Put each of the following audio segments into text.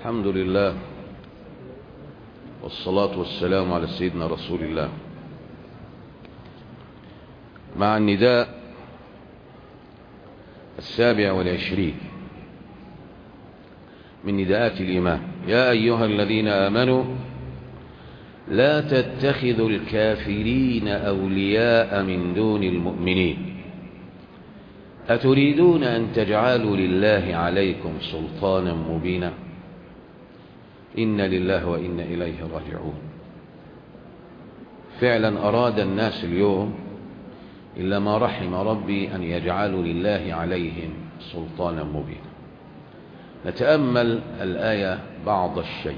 الحمد لله والصلاة والسلام على سيدنا رسول الله مع النداء السابع والعشرين من نداءات الإيمان يا أيها الذين آمنوا لا تتخذوا الكافرين أولياء من دون المؤمنين أتريدون أن تجعلوا لله عليكم سلطانا مبينا إن لله وإن إليه راجعون فعلا أراد الناس اليوم إلا ما رحم ربي أن يجعلوا لله عليهم سلطانا مبينا نتأمل الآية بعض الشيء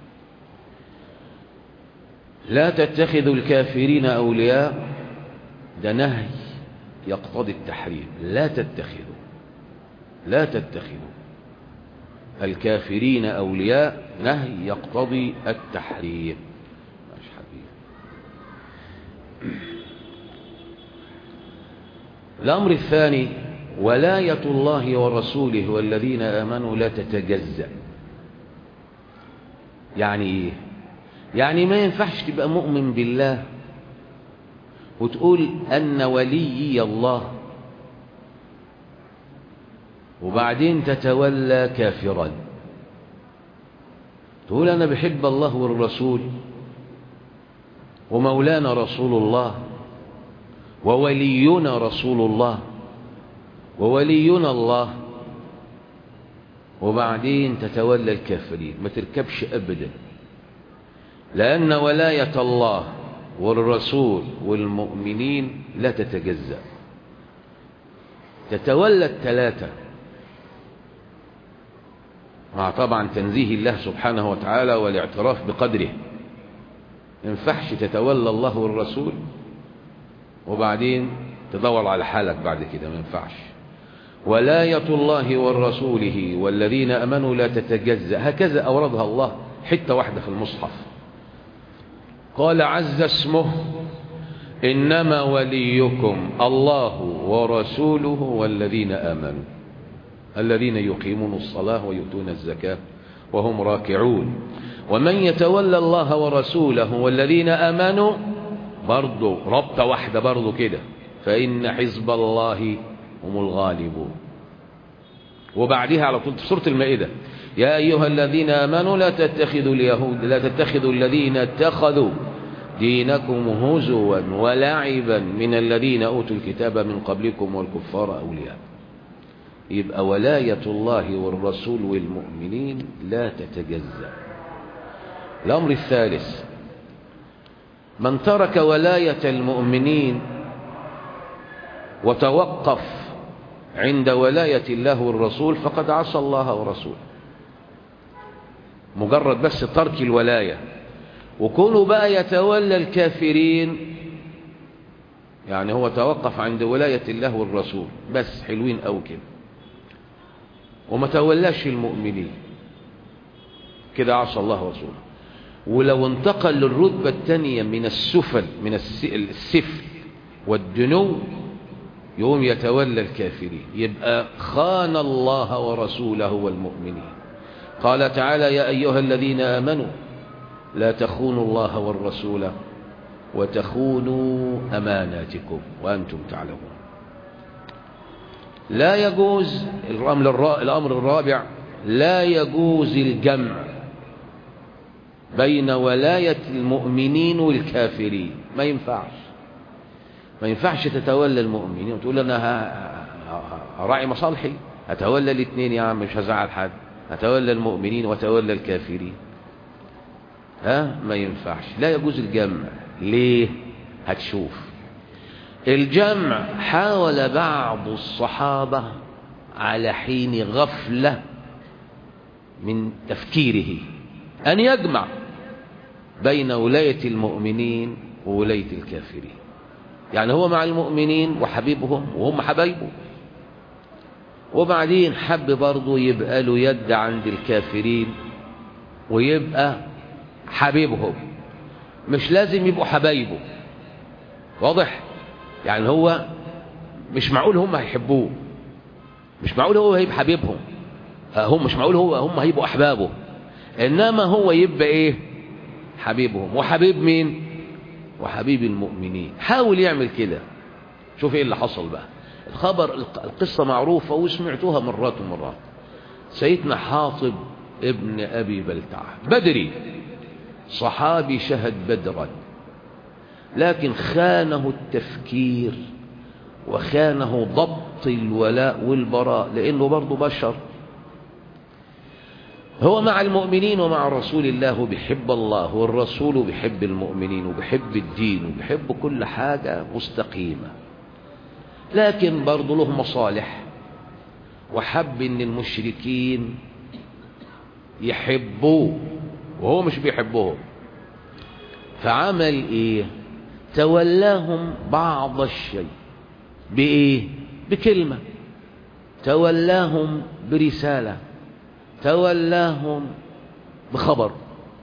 لا تتخذوا الكافرين أولياء ده نهي يقتضي التحريم لا تتخذوا لا تتخذوا الكافرين أولياء نهي يقتضي التحريم مش حبيب الأمر الثاني ولاية الله ورسوله والذين آمنوا لا تتجزأ يعني إيه يعني ما ينفعش تبقى مؤمن بالله وتقول أن وليي الله وبعدين تتولى كافرا تقول أنا بحب الله والرسول ومولانا رسول الله وولينا رسول الله وولينا الله وبعدين تتولى الكافرين ما تركبش أبدا لأن ولاية الله والرسول والمؤمنين لا تتجزأ تتولى الثلاثة مع طبعا تنزيه الله سبحانه وتعالى والاعتراف بقدره ينفعش تتولى الله والرسول وبعدين تدور على حالك بعد كده ما ينفعش ولاية الله ورسوله والذين أمنوا لا تتجزأ هكذا أوردها الله حتة واحدة في المصحف قال عز اسمه إنما وليكم الله ورسوله والذين آمنوا الذين يقيمون الصلاة ويؤتون الزكاة وهم راكعون ومن يتولى الله ورسوله والذين آمنوا برضو ربطة واحدة برضو كده فإن حزب الله هم الغالبون وبعدها على طول سورة المائدة يا أيها الذين آمنوا لا تتخذوا اليهود لا تتخذوا الذين اتخذوا دينكم هزوا ولعبا من الذين أوتوا الكتاب من قبلكم والكفار أولياء يبقى ولاية الله والرسول والمؤمنين لا تتجزأ الأمر الثالث من ترك ولاية المؤمنين وتوقف عند ولاية الله والرسول فقد عصى الله ورسوله مجرد بس ترك الولاية وكونه بقى يتولى الكافرين يعني هو توقف عند ولاية الله والرسول بس حلوين أو كده وما تولاش المؤمنين كده عصى الله ورسوله ولو انتقل للرتبة الثانية من السفل من السفل والدنو يوم يتولى الكافرين يبقى خان الله ورسوله والمؤمنين قال تعالى يا أيها الذين آمنوا لا تخونوا الله والرسول وتخونوا أماناتكم وأنتم تعلمون لا يجوز الأمر الرابع لا يجوز الجمع بين ولاية المؤمنين والكافرين ما ينفعش ما ينفعش تتولى المؤمنين وتقول أنا هراعي مصالحي هتولى الاثنين يا عم مش هزعل حد هتولى المؤمنين وتولى الكافرين ها ما ينفعش لا يجوز الجمع ليه هتشوف الجمع حاول بعض الصحابة على حين غفلة من تفكيره أن يجمع بين ولاية المؤمنين وولاية الكافرين يعني هو مع المؤمنين وحبيبهم وهم حبايبه وبعدين حب برضه يبقى له يد عند الكافرين ويبقى حبيبهم مش لازم يبقوا حبايبه واضح يعني هو مش معقول هم هيحبوه مش معقول هو هيبقى حبيبهم هم مش معقول هو هم هيبقوا احبابه إنما هو يبقى إيه حبيبهم وحبيب مين وحبيب المؤمنين حاول يعمل كده شوف إيه اللي حصل بقى الخبر القصة معروفة وسمعتوها مرات ومرات سيدنا حاطب ابن أبي بلتع بدري صحابي شهد بدرا لكن خانه التفكير وخانه ضبط الولاء والبراء لأنه برضه بشر هو مع المؤمنين ومع رسول الله بيحب الله والرسول بيحب المؤمنين وبيحب الدين وبيحب كل حاجة مستقيمة لكن برضه له مصالح وحب ان المشركين يحبوه وهو مش بيحبهم فعمل ايه تولاهم بعض الشيء بايه بكلمة تولاهم برسالة تولاهم بخبر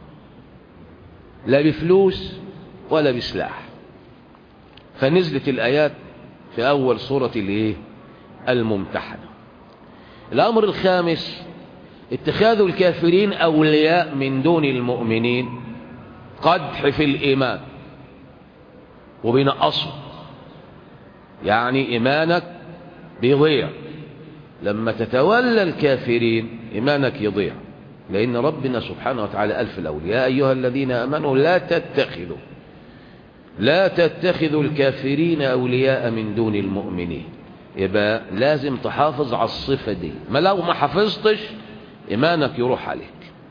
لا بفلوس ولا بسلاح فنزلت الآيات في أول سورة الايه الممتحنة الأمر الخامس اتخاذ الكافرين أولياء من دون المؤمنين قدح في الإيمان وبينقصوا يعني إيمانك بيضيع لما تتولى الكافرين إيمانك يضيع لأن ربنا سبحانه وتعالى ألف الأولياء أيها الذين أمنوا لا تتخذوا لا تتخذوا الكافرين أولياء من دون المؤمنين يبقى لازم تحافظ على الصفة دي ما لو ما حفظتش إيمانك يروح عليك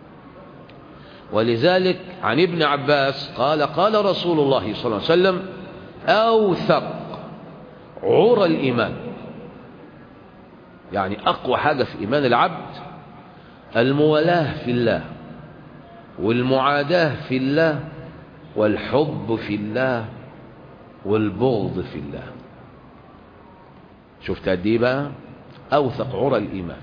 ولذلك عن ابن عباس قال قال رسول الله صلى الله عليه وسلم أوثق عرى الإيمان يعني أقوى حاجة في إيمان العبد الموالاه في الله والمعاداة في الله والحب في الله والبغض في الله شفت قد ايه بقى أوثق عرى الإيمان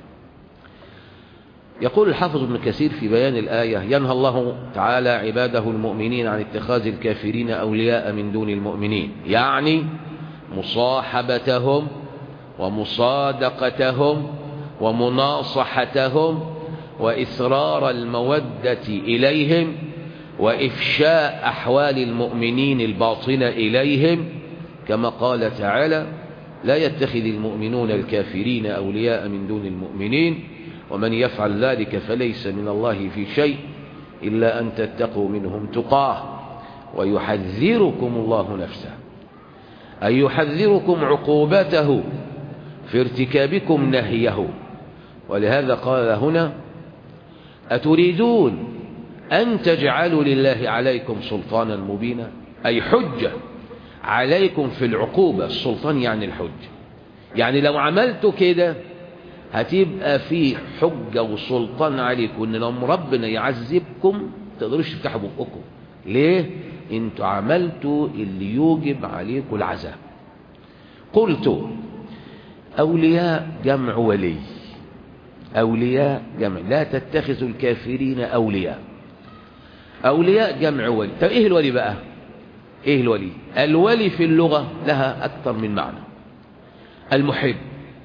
يقول الحافظ ابن كثير في بيان الآية ينهى الله تعالى عباده المؤمنين عن اتخاذ الكافرين أولياء من دون المؤمنين يعني مصاحبتهم ومصادقتهم ومناصحتهم وإسرار المودة إليهم وإفشاء أحوال المؤمنين الباطنة إليهم كما قال تعالى لا يتخذ المؤمنون الكافرين أولياء من دون المؤمنين ومن يفعل ذلك فليس من الله في شيء إلا أن تتقوا منهم تقاه ويحذركم الله نفسه أي يحذركم عقوبته في ارتكابكم نهيه ولهذا قال هنا أتريدون أن تجعلوا لله عليكم سلطانا مبينا أي حجة عليكم في العقوبة السلطان يعني الحجة يعني لو عملتوا كده هتبقى في حجة وسلطان عليكم ان لو ربنا يعذبكم تقدروش تفتحوا بقكم ليه انتوا عملتوا اللي يوجب عليكم العذاب قلت اولياء جمع ولي اولياء جمع لا تتخذوا الكافرين اولياء اولياء جمع ولي طب ايه الولي بقى ايه الولي الولي في اللغة لها اكثر من معنى المحب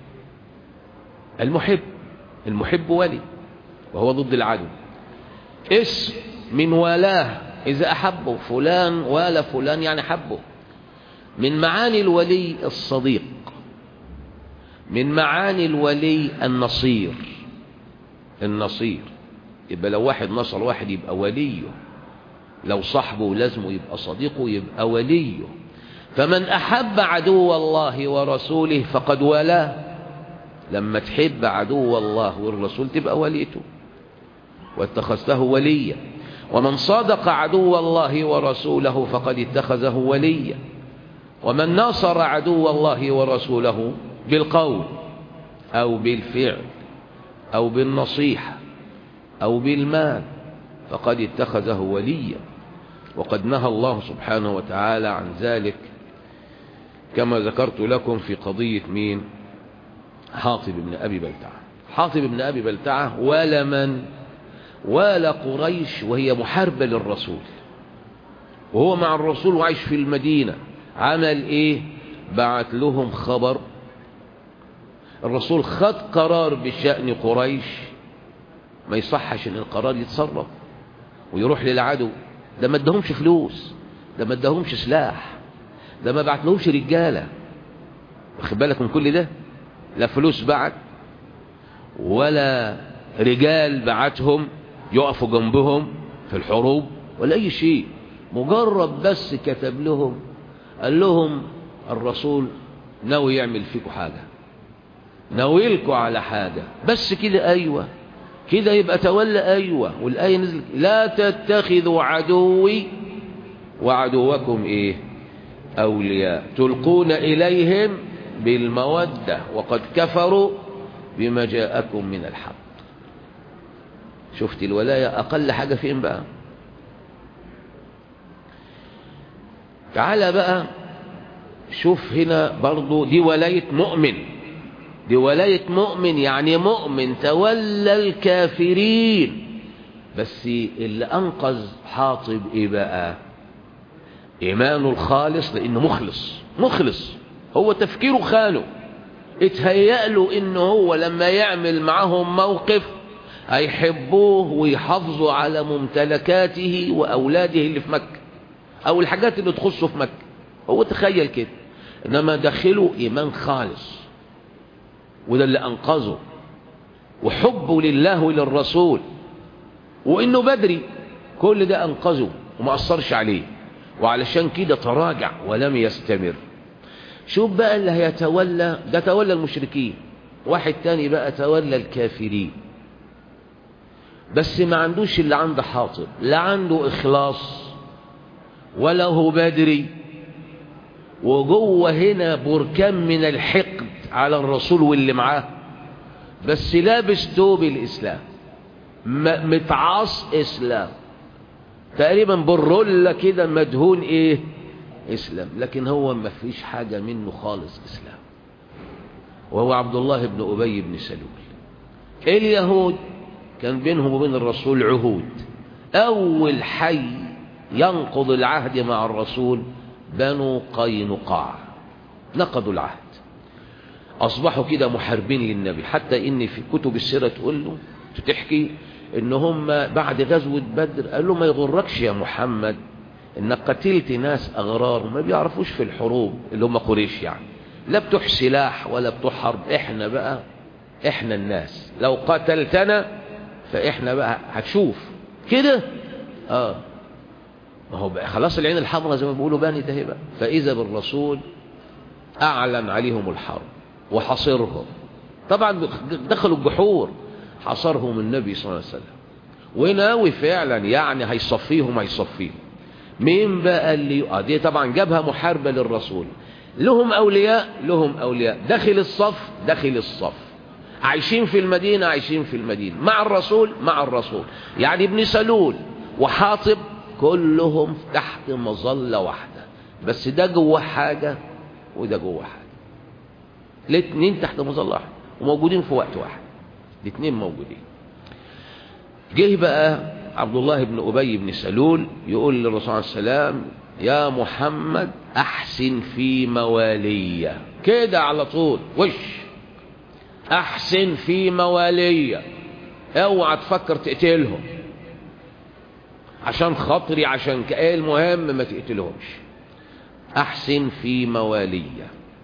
المحب المحب ولي وهو ضد العدو اسم من والاه إذا أحبه فلان والى فلان يعني حبه من معاني الولي الصديق من معاني الولي النصير النصير يبقى لو واحد نصر واحد يبقى وليه لو صاحبه لازمه يبقى صديقه يبقى وليه فمن أحب عدو الله ورسوله فقد والاه لما تحب عدو الله والرسول تبقى وليته واتخذته وليا ومن صادق عدو الله ورسوله فقد اتخذه وليا ومن ناصر عدو الله ورسوله بالقول أو بالفعل أو بالنصيحة أو بالمال فقد اتخذه وليا وقد نهى الله سبحانه وتعالى عن ذلك كما ذكرت لكم في قضية مين حاطب بن أبي بلتعة حاطب بن أبي بلتعة ولا من ولا قريش وهي محاربة للرسول وهو مع الرسول وعايش في المدينة عمل ايه بعت لهم خبر الرسول خد قرار بشأن قريش ما يصحش ان القرار يتصرف ويروح للعدو ده ما ادهمش فلوس ده ما ادهمش سلاح ده ما بعتلهمش رجاله واخد بالك من كل ده لا فلوس بعت ولا رجال بعتهم يقفوا جنبهم في الحروب ولا اي شيء مجرد بس كتب لهم قال لهم الرسول ناوي يعمل فيكم حاجة ناوي لكم على حاجة بس كده ايوه كده يبقى تولى ايوه والايه نزلت لا تتخذوا عدوي وعدوكم ايه اولياء تلقون اليهم بالموده وقد كفروا بما جاءكم من الحق شفت الولايه اقل حاجه فين بقى تعالى بقى شوف هنا برضو دي ولايه مؤمن دي ولاية مؤمن يعني مؤمن تولى الكافرين بس اللي أنقذ حاطب إيه بقى إيمانه الخالص لأنه مخلص مخلص هو تفكيره خانه اتهيأ له إنه هو لما يعمل معهم موقف هيحبوه ويحافظوا على ممتلكاته وأولاده اللي في مكة أو الحاجات اللي تخصه في مكة هو تخيل كده إنما داخله إيمان خالص وده اللي أنقذه وحبه لله وللرسول وإنه بدري كل ده أنقذه وما أثرش عليه وعلشان كده تراجع ولم يستمر شوف بقى اللي هيتولى ده تولى المشركين واحد تاني بقى تولى الكافرين بس ما عندوش اللي عنده حاطب لا عنده إخلاص ولا هو بدري وجوه هنا بركان من الحقد على الرسول واللي معاه بس لابس توب الإسلام متعاص إسلام تقريبا بالرولة كده مدهون إيه إسلام لكن هو ما فيش حاجة منه خالص إسلام وهو عبد الله بن أبي بن سلول اليهود كان بينهم وبين الرسول عهود أول حي ينقض العهد مع الرسول بنو قينقاع نقضوا العهد أصبحوا كده محاربين للنبي حتى إن في كتب السيرة تقول له تحكي إن هم بعد غزوة بدر قال له ما يغركش يا محمد إنك قتلت ناس أغرار ما بيعرفوش في الحروب اللي هم قريش يعني لا بتوع سلاح ولا بتوع حرب إحنا بقى إحنا الناس لو قتلتنا فإحنا بقى هتشوف كده آه ما هو بقى خلاص العين الحمراء زي ما بيقولوا بانت اهي بقى فإذا بالرسول أعلن عليهم الحرب وحصرهم طبعا دخلوا الجحور حصرهم النبي صلى الله عليه وسلم وناوي فعلا يعني هيصفيهم هيصفيهم مين بقى اللي اه دي طبعا جابها محاربة للرسول لهم أولياء لهم أولياء داخل الصف داخل الصف عايشين في المدينة عايشين في المدينة مع الرسول مع الرسول يعني ابن سلول وحاطب كلهم تحت مظلة واحدة بس ده جوه حاجة وده جوه حاجة الاثنين تحت مظلة واحدة وموجودين في وقت واحد الاثنين موجودين جه بقى عبد الله بن أبي بن سلول يقول للرسول عليه السلام يا محمد أحسن في موالية كده على طول وش أحسن في موالية اوعى تفكر تقتلهم عشان خاطري عشان ايه المهم ما تقتلهمش احسن في موالية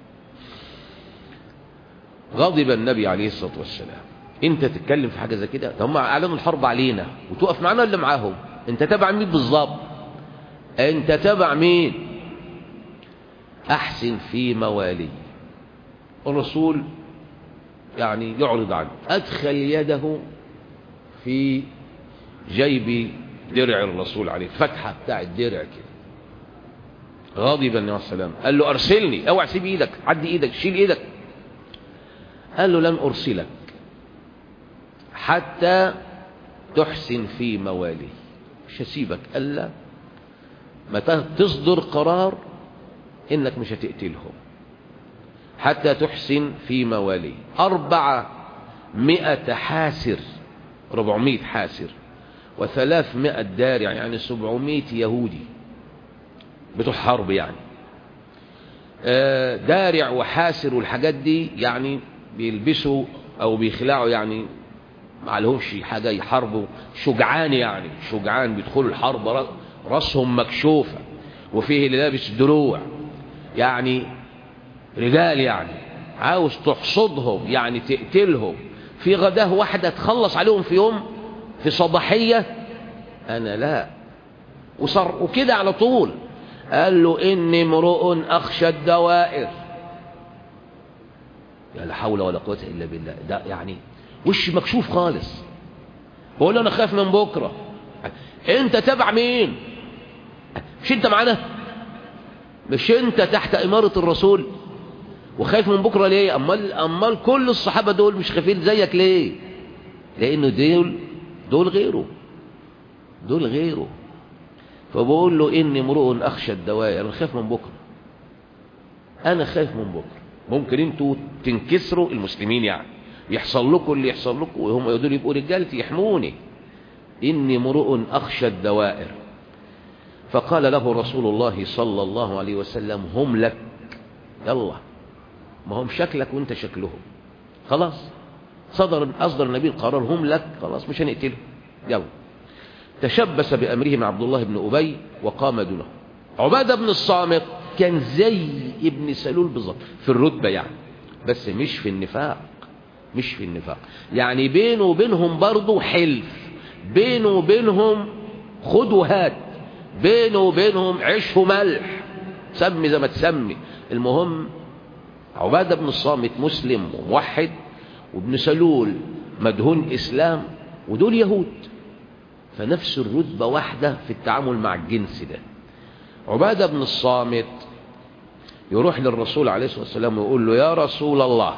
غضب النبي عليه الصلاة والسلام انت تتكلم في حاجة زي كده هم اعلنوا الحرب علينا وتقف معانا اللي معاهم انت تابع مين بالظبط انت تابع مين احسن في موالي الرسول يعني يعرض عنه ادخل يده في جيب درع الرسول عليه فتحة بتاع الدرع كده غاضبا النبي عليه السلام قال له ارسلني اوعى سيب ايدك عدي ايدك شيل ايدك قال له لن ارسلك حتى تحسن في موالي مش هسيبك الا ما تصدر قرار انك مش هتقتلهم حتى تحسن في موالي أربعة مئة حاسر ربعمائة حاسر وثلاثمائة دارع يعني سبعمائة يهودي بتوع حرب يعني دارع وحاسر والحاجات دي يعني بيلبسوا او بيخلعوا يعني ما لهمش حاجة يحاربوا شجعان يعني شجعان بيدخلوا الحرب راسهم مكشوفة وفيه اللي لابس دروع يعني رجال يعني عاوز تحصدهم يعني تقتلهم في غداه واحدة تخلص عليهم في يوم في صباحية أنا لا وصر وكده على طول قال له إني امرؤ أخشى الدوائر يا لا حول ولا قوة إلا بالله ده يعني وش مكشوف خالص بقول له أنا خايف من بكرة أنت تبع مين مش أنت معانا مش أنت تحت إمارة الرسول وخايف من بكرة ليه أمال, أمال كل الصحابة دول مش خايفين زيك ليه لأنه دول دول غيره دول غيره فبقول له إني امرؤ أخشى الدوائر أنا خايف من بكرة أنا خايف من بكرة ممكن انتوا تنكسروا المسلمين يعني يحصل لكم اللي يحصل لكم وهم يقولوا يبقوا رجالتي يحموني إني امرؤ أخشى الدوائر فقال له رسول الله صلى الله عليه وسلم هم لك يلا ما هم شكلك وانت شكلهم خلاص صدر أصدر النبي القرار هم لك خلاص مش هنقتلهم يلا تشبث بأمرهم عبد الله بن أبي وقام دونه عبادة بن الصامت كان زي ابن سلول بالظبط في الرتبة يعني بس مش في النفاق مش في النفاق يعني بينه وبينهم برضه حلف بينه وبينهم خد وهات بينه وبينهم عيش وملح سمي زي ما تسمي المهم عبادة بن الصامت مسلم وموحد وابن سلول مدهون إسلام ودول يهود فنفس الرتبة واحدة في التعامل مع الجنس ده عبادة بن الصامت يروح للرسول عليه الصلاة والسلام ويقول له يا رسول الله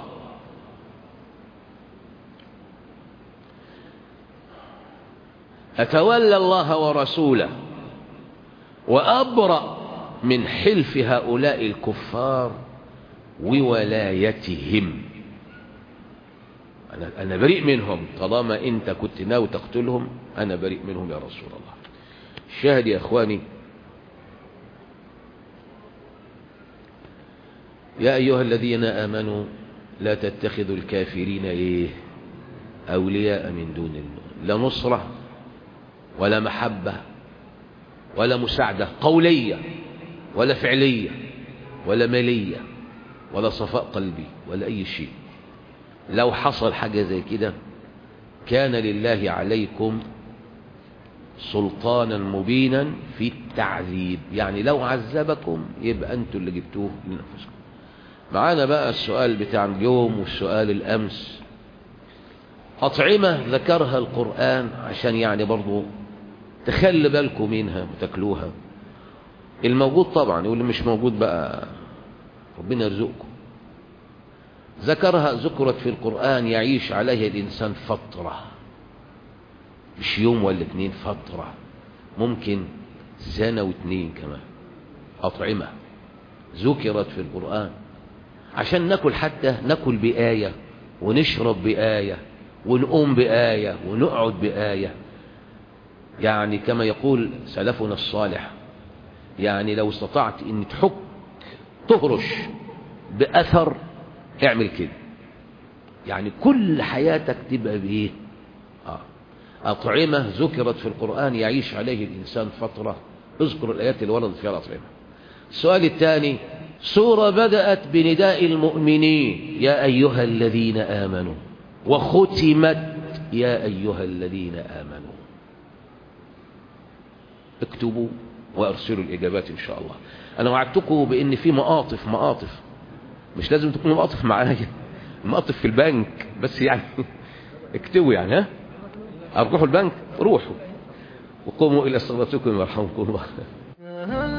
أتولى الله ورسوله وأبرأ من حلف هؤلاء الكفار وولايتهم أنا, أنا بريء منهم طالما أنت كنت ناوي تقتلهم أنا بريء منهم يا رسول الله الشاهد يا أخواني يا أيها الذين آمنوا لا تتخذوا الكافرين إيه أولياء من دون الله لا نصرة ولا محبة ولا مساعدة قولية ولا فعلية ولا مالية ولا صفاء قلبي ولا أي شيء لو حصل حاجة زي كده كان لله عليكم سلطانا مبينا في التعذيب يعني لو عذبكم يبقى أنتوا اللي جبتوه لنفسكم معانا بقى السؤال بتاع اليوم والسؤال الأمس أطعمة ذكرها القرآن عشان يعني برضو تخلي بالكم منها وتاكلوها الموجود طبعا واللي مش موجود بقى ربنا يرزقكم ذكرها ذكرت في القرآن يعيش عليها الإنسان فترة مش يوم ولا اتنين فترة ممكن سنة واتنين كمان أطعمة ذكرت في القرآن عشان ناكل حتى ناكل بآية ونشرب بآية ونقوم بآية ونقعد بآية يعني كما يقول سلفنا الصالح يعني لو استطعت ان تحك تهرش بأثر اعمل كده يعني كل حياتك تبقى بايه آه. أطعمة ذكرت في القرآن يعيش عليه الإنسان فترة اذكر الآيات اللي وردت فيها الأطعمة السؤال الثاني سورة بدأت بنداء المؤمنين يا أيها الذين آمنوا وختمت يا أيها الذين آمنوا اكتبوا وارسلوا الإجابات إن شاء الله أنا وعدتكم بأن في مقاطف مقاطف مش لازم تكون مقاطف معايا مقاطف في البنك بس يعني اكتبوا يعني ها هتروحوا البنك روحوا وقوموا إلى صلاتكم يرحمكم الله